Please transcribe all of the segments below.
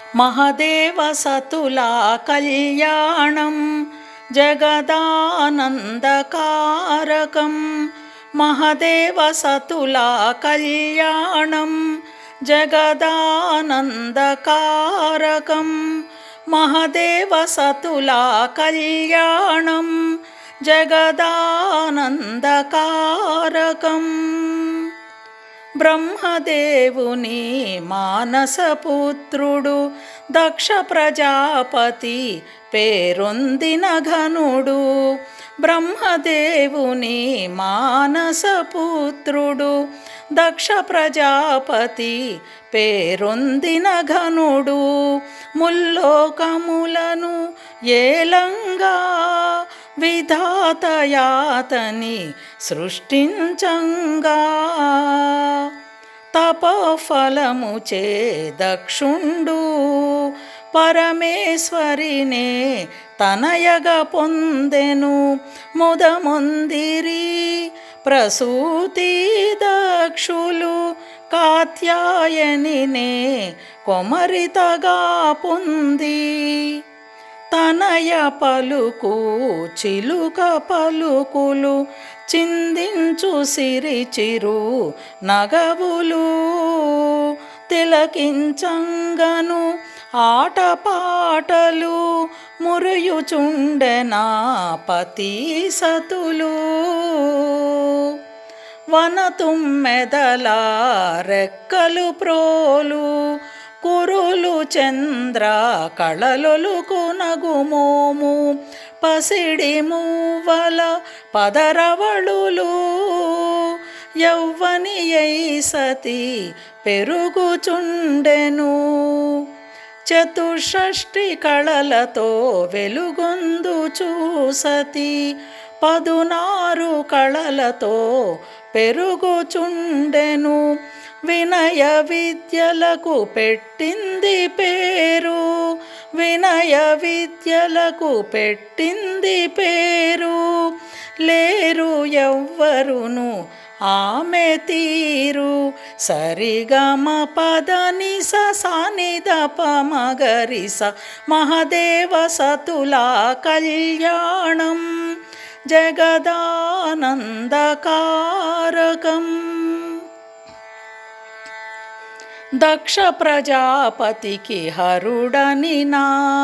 మహదేవసతులా కళ్యాణం జగదానందకారకం మహదేవసతులా కళ్యాణం జగదానందకారకం మహదేవసతులా కళ్యాణం జగదానందకారకం బ్రహ్మదేవుని మానసపుత్రుడు దక్ష ప్రజాపతి పేరొందిన ఘనుడు బ్రహ్మదేవుని మానసపుత్రుడు దక్ష ప్రజాపతి పేరొందిన ఘనుడు ముల్లోకములను ఏలంగా విధాతయాతని సృష్టించంగా తపఫలము చే దక్షుండు పరమేశ్వరినే తనయగ పొందెను ముదమొందిరి ప్రసూతి దక్షులు కాత్యాయనినే కొమరితగా పొంది తనయ పలుకు చిలుక పలుకులు చిందించు సిరి చిరు నగవులు తిలకించంగను ఆటపాటలు మురయుచుండెనా పతి సతులు వనతుమ్మెదల రెక్కలు ప్రోలు కురులు చంద్ర కళలొలుకు నగుమోము పసిడి మూవల పదరవళులు యౌవని సతి పెరుగుచుండెను చతుషష్టి కళలతో వెలుగొందు చూసతి పదునారు కళలతో పెరుగుచుండెను వినయ విద్యలకు పెట్టింది పేరు వినయ విద్యలకు పెట్టింది పేరు లేరు ఎవ్వరును ఆమె తీరు సరిగమ పదని సానిద పమగరిస మహదేవ సతులా కళ్యాణం జగదానందకారకం దక్ష ప్రజాపతికి హరుడని నా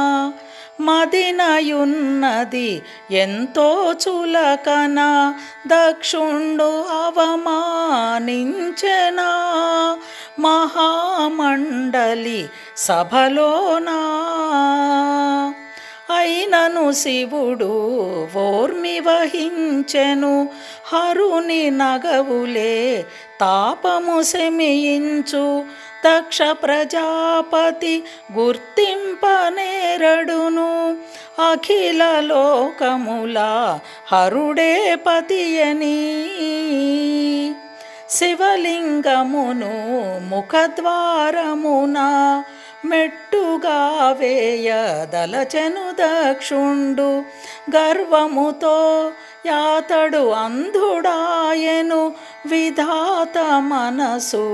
మదినయున్నది ఎంతో చులకన దక్షుండు అవమానించెనా మహామండలి సభలోనా అయినను శివుడు ఓర్మి వహించెను హరుని నగవులే తాపము శమియించు దక్ష ప్రజాపతి గుర్తింపనేరడును అఖిల లోకముల హరుడే పతియని శివలింగమును ముఖద్వారమున మెట్టుగా వేయదలచెను దక్షుండు గర్వముతో యాతడు అంధుడాయను విధాత మనసు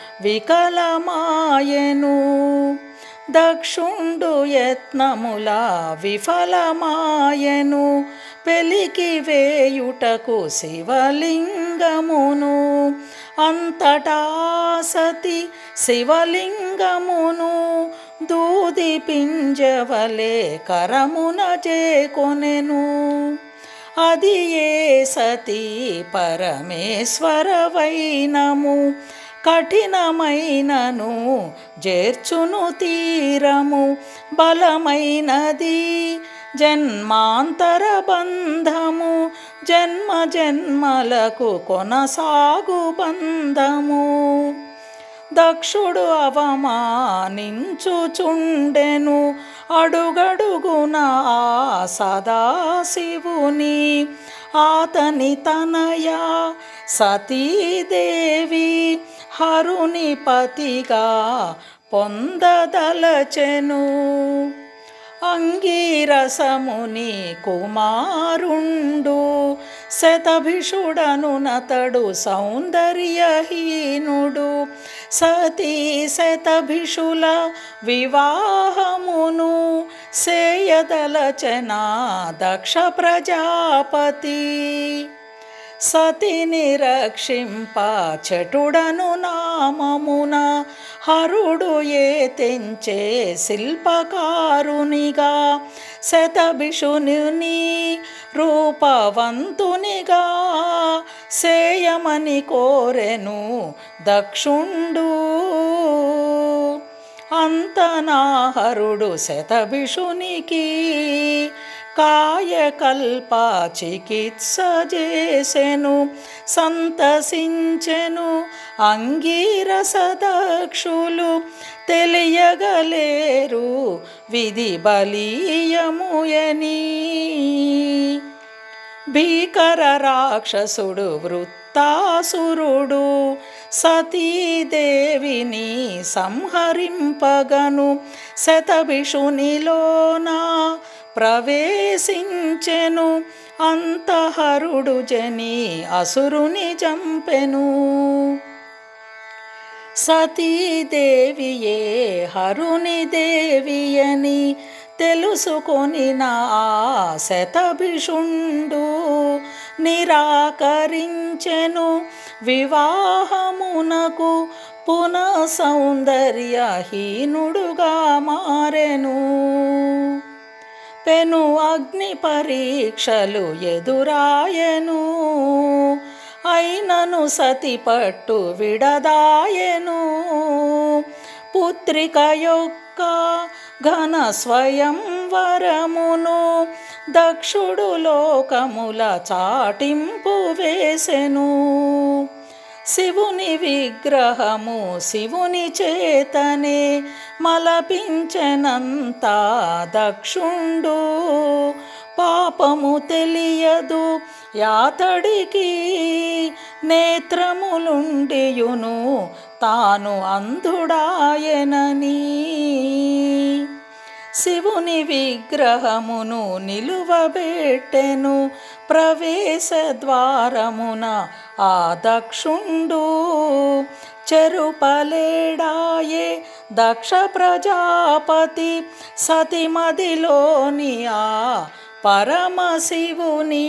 వికలమాయను దక్షుండు యత్నముల విఫలమాయను పెలికి వేయుటకు శివలింగమును అంతటా సతి శివలింగమును దూది పింజవలే కరమున చేకొనెను అది ఏ సతీ పరమేశ్వర వైనము కఠినమైనను చేర్చును తీరము బలమైనది జన్మాంతర బంధము జన్మ జన్మలకు కొనసాగు బంధము దక్షుడు అవమానించుచుండెను అడుగడుగున ఆ సదాశివుని ఆతని తనయ సతీదేవి హరుని పతిగా పొందదలచెను అంగీరసముని కుమారుండు శతభిషుడను నతడు సౌందర్యహీనుడు సతీ శతభిషుల వివాహమును సేయదలచనా దక్ష ప్రజాపతి సతిని రక్షింప చటుడను నామమున హరుడు ఏ తెంచే శిల్పకారునిగా శతభిషుని రూపవంతునిగా సేయమని కోరెను దక్షుండు అంతనాహరుడు శతభిషునికి కాయకల్ప చికిత్స చేసెను సంతసించెను అంగీరస దక్షులు తెలియగలేరు విధి బలీయముయని భీకర రాక్షసుడు వృత్తాసురుడు సతీదేవిని సంహరింపగను శతభిషునిలోన ప్రవేశించెను అంతహరుడు జని అసురుని చంపెను సతీదేవియే హరుని దేవియని తెలుసుకొనిన ఆ శతభిషుండు నిరాకరించెను వివాహమునకు పునః సౌందర్యహీనుడుగా మారెను పెను అగ్ని పరీక్షలు ఎదురాయను అయినను సతి పట్టు విడదాయను పుత్రిక యొక్క ఘన స్వయంవరమును దక్షుడు లోకముల చాటింపు వేసెను శివుని విగ్రహము శివుని చేతనే మలపించనంత దక్షుండు పాపము తెలియదు యాతడికి నేత్రములుండియును తాను అంధుడాయనని శివుని విగ్రహమును నిలువబెట్టెను ప్రవేశ ద్వారమున ఆ దక్షుండు చెరుపలేడాయే దక్ష ప్రజాపతి సతిమదిలోని ఆ పరమశివుని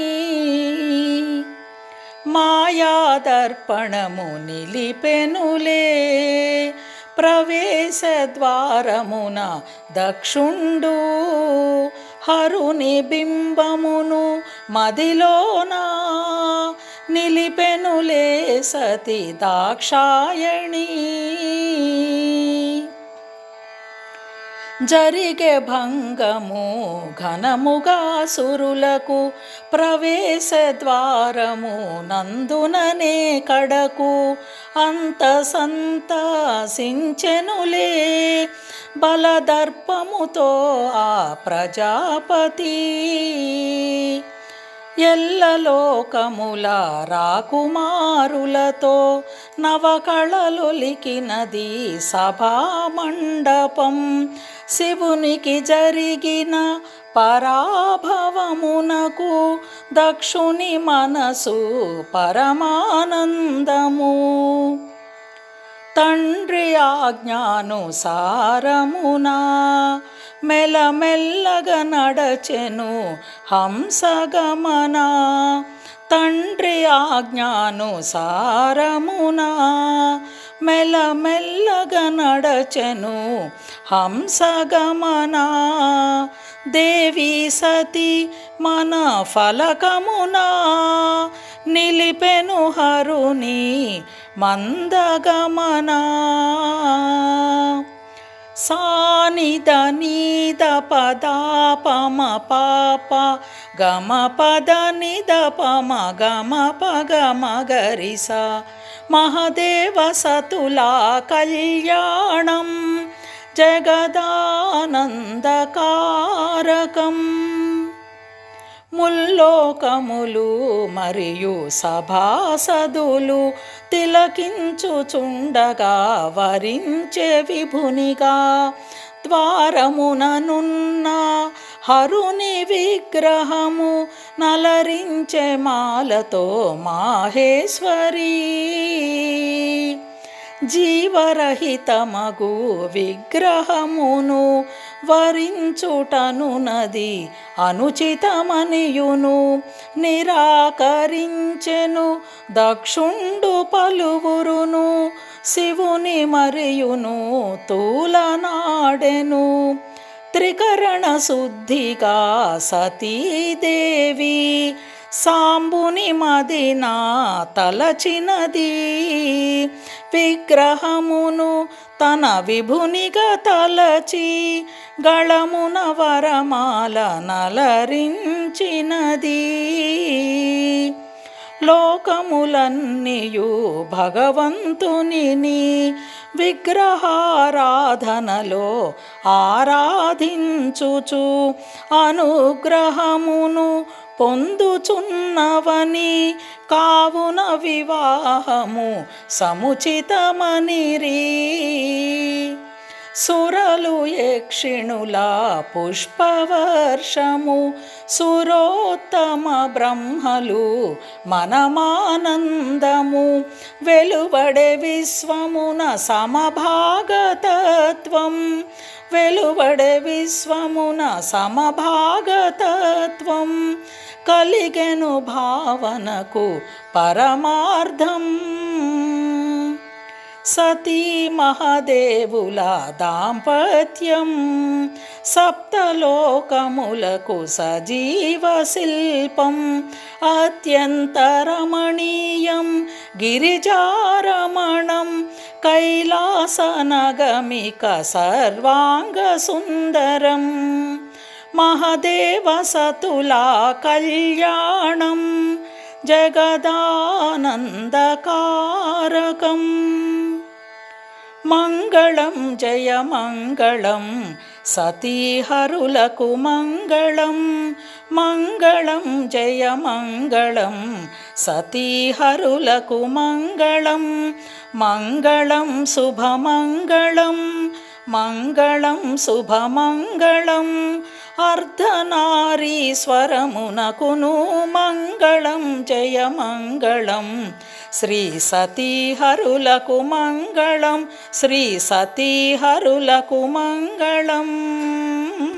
మాయాదర్పణము నిలిపెనులే ప్రవేశ ద్వారమున దక్షుండు హరుని బింబమును మదిలోన నిలిపెనులే సతి దాక్షాయణి జరిగే భంగము ఘనముగా సురులకు ప్రవేశ ద్వారము నందుననే కడకు అంత సంతసించెనులే బలదర్పముతో ఆ ప్రజాపతి ఎల్లలోకముల రాకుమారులతో నవకళలొలికినది సభామండపం శివునికి జరిగిన పరాభవమునకు దక్షుని మనసు పరమానందము తండ్రి ఆజ్ఞానుసారమునా మెల్లమెల్లగా నడచెను హంసగమన తండ్రి ఆజ్ఞానుసారమునా మెల్లమెల్లగా నడచెను హంసగమన దేవి సతి మన ఫలకమునా నిలిపెను హరుని మందగమనా సానిద నీద పద పమ పాప గమ పద నిద పమ గమ పగ మగరిస మహదేవ సతులా కళ్యాణం జగదానందకారకం ముల్లోకములు మరియు సభాసదులు తిలకించుచుండగా వరించే విభునిగా ద్వారముననున్న హరుని విగ్రహము నలరించే మాలతో మాహేశ్వరి జీవరహితమగు విగ్రహమును వరించుటను నది అనుచితమనియును నిరాకరించెను దక్షుండు పలువురును శివుని మరియును తూలనాడెను త్రికరణ శుద్ధిగా సతీదేవి సాంబుని మదిన తలచినది విగ్రహమును తన విభునిగా తలచి గళమున వరమాల నలరించినది లోకములన్నీయు భగవంతునిని విగ్రహారాధనలో ఆరాధించుచు అనుగ్రహమును పొందుచున్నవని కావున వివాహము సముచితమనిరి సురలు యక్షిణుల పుష్పవర్షము సురోత్తమ బ్రహ్మలు మనమానందము వెలువడే విశ్వమున సమభాగతత్వం వెలువడే విశ్వమున సమభాగతత్వం కలిగెను భావనకు పరమార్థం సతీ మహాదేవుల దాంపత్యం సప్తలోకములకు సజీవ శిల్పం అత్యంత రమణీయం గిరిజారమణం కైలాసనగమిక సర్వాంగ సుందరం మహదేవ సతులా కళ్యాణం జగదానందకారకం మంగళం జయ మంగళం సతీహరులకు మంగళం మంగళం జయ మంగళం సతీహరులకు మంగళం మంగళం శుభమంగళం మంగళం శుభమంగళం అర్ధనారీశ్వరమునకును మంగళం జయ మంగళం శ్రీ సతీహరులకు మంగళం శ్రీ సతీహరులకు మంగళం